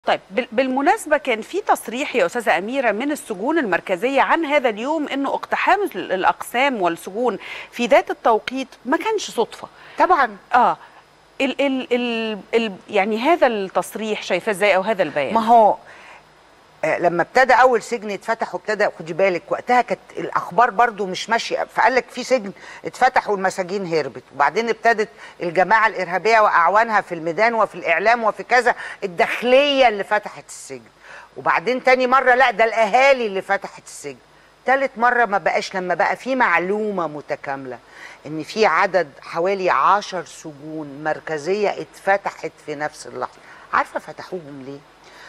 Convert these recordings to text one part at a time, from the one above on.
طيب بال- بالمناسبة كان في تصريح يا أستاذة أميرة من السجون المركزية عن هذا اليوم أنه اقتحام ال- الأقسام والسجون في ذات التوقيت ما كانش صدفة طبعا آه ال ال ال ال يعني هذا التصريح شايفاه ازاي أو هذا البيان ما هو آه، لما ابتدى اول سجن يتفتح وابتدى خدي بالك وقتها كانت الاخبار برضو مش ماشيه فقال لك في سجن اتفتح والمساجين هربت وبعدين ابتدت الجماعه الارهابيه واعوانها في الميدان وفي الاعلام وفي كذا الداخليه اللي فتحت السجن وبعدين تاني مره لا ده الاهالي اللي فتحت السجن تالت مره ما بقاش لما بقى في معلومه متكامله ان في عدد حوالي عشر سجون مركزيه اتفتحت في نفس اللحظه عارفه فتحوهم ليه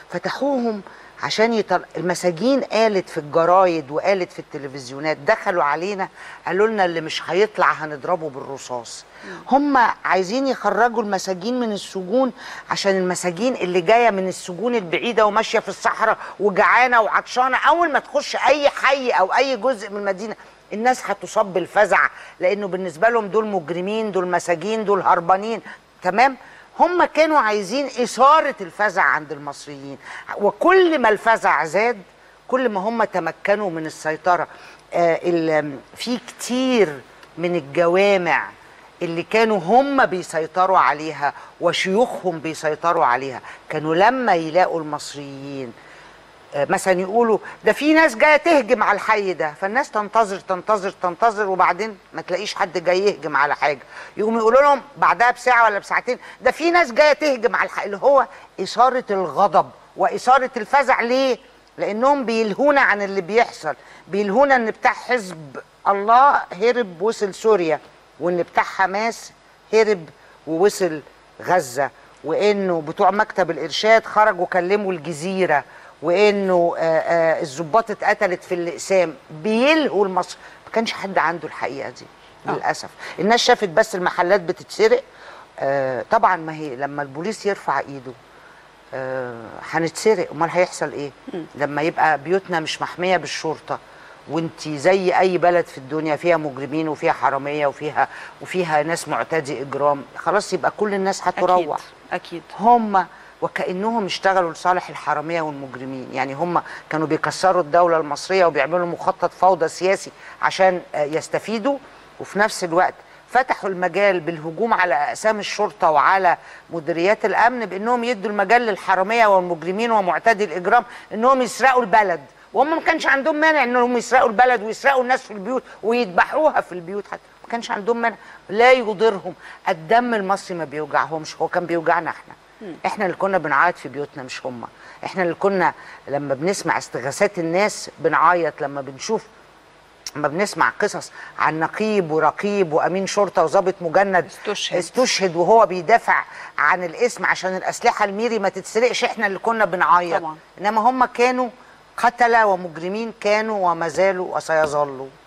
فتحوهم عشان يطل... المساجين قالت في الجرايد وقالت في التلفزيونات دخلوا علينا قالوا لنا اللي مش هيطلع هنضربه بالرصاص هم عايزين يخرجوا المساجين من السجون عشان المساجين اللي جايه من السجون البعيده وماشيه في الصحراء وجعانه وعطشانه اول ما تخش اي حي او اي جزء من المدينه الناس هتصاب بالفزع لانه بالنسبه لهم دول مجرمين دول مساجين دول هربانين تمام هم كانوا عايزين إثارة الفزع عند المصريين وكل ما الفزع زاد كل ما هم تمكنوا من السيطرة آه ال- في كتير من الجوامع اللي كانوا هم بيسيطروا عليها وشيوخهم بيسيطروا عليها كانوا لما يلاقوا المصريين آه، مثلا يقولوا ده في ناس جايه تهجم على الحي ده فالناس تنتظر تنتظر تنتظر وبعدين ما تلاقيش حد جاي يهجم على حاجه يقوموا يقولوا لهم بعدها بساعه ولا بساعتين ده في ناس جايه تهجم على الحي اللي هو اثاره الغضب واثاره الفزع ليه لانهم بيلهونا عن اللي بيحصل بيلهونا ان بتاع حزب الله هرب وصل سوريا وان بتاع حماس هرب ووصل غزه وانه بتوع مكتب الارشاد خرجوا كلموا الجزيره وانه آه، آه، الضباط اتقتلت في الاقسام بيلهوا المصر ما كانش حد عنده الحقيقه دي للاسف الناس شافت بس المحلات بتتسرق آه، طبعا ما هي لما البوليس يرفع ايده آه، هنتسرق امال هيحصل ايه لما يبقى بيوتنا مش محميه بالشرطه وانت زي اي بلد في الدنيا فيها مجرمين وفيها حراميه وفيها وفيها ناس معتدي اجرام خلاص يبقى كل الناس أكيد هتروح أكيد هم وكانهم اشتغلوا لصالح الحراميه والمجرمين يعني هم كانوا بيكسروا الدوله المصريه وبيعملوا مخطط فوضى سياسي عشان آه، يستفيدوا وفي نفس الوقت فتحوا المجال بالهجوم على اقسام الشرطه وعلى مديريات الامن بانهم يدوا المجال للحراميه والمجرمين ومعتدي الاجرام انهم يسرقوا البلد وهم ما كانش عندهم مانع انهم يسرقوا البلد ويسرقوا الناس في البيوت ويذبحوها في البيوت حتى ما كانش عندهم مانع لا يضرهم الدم المصري ما بيوجعهمش هو كان بيوجعنا احنا احنا اللي كنا بنعيط في بيوتنا مش هم احنا اللي كنا لما بنسمع استغاثات الناس بنعيط لما بنشوف لما بنسمع قصص عن نقيب ورقيب وامين شرطه وضابط مجند استشهد. استشهد وهو بيدافع عن الاسم عشان الاسلحه الميري ما تتسرقش احنا اللي كنا بنعيط طبعاً. انما هم كانوا قتله ومجرمين كانوا وما زالوا وسيظلوا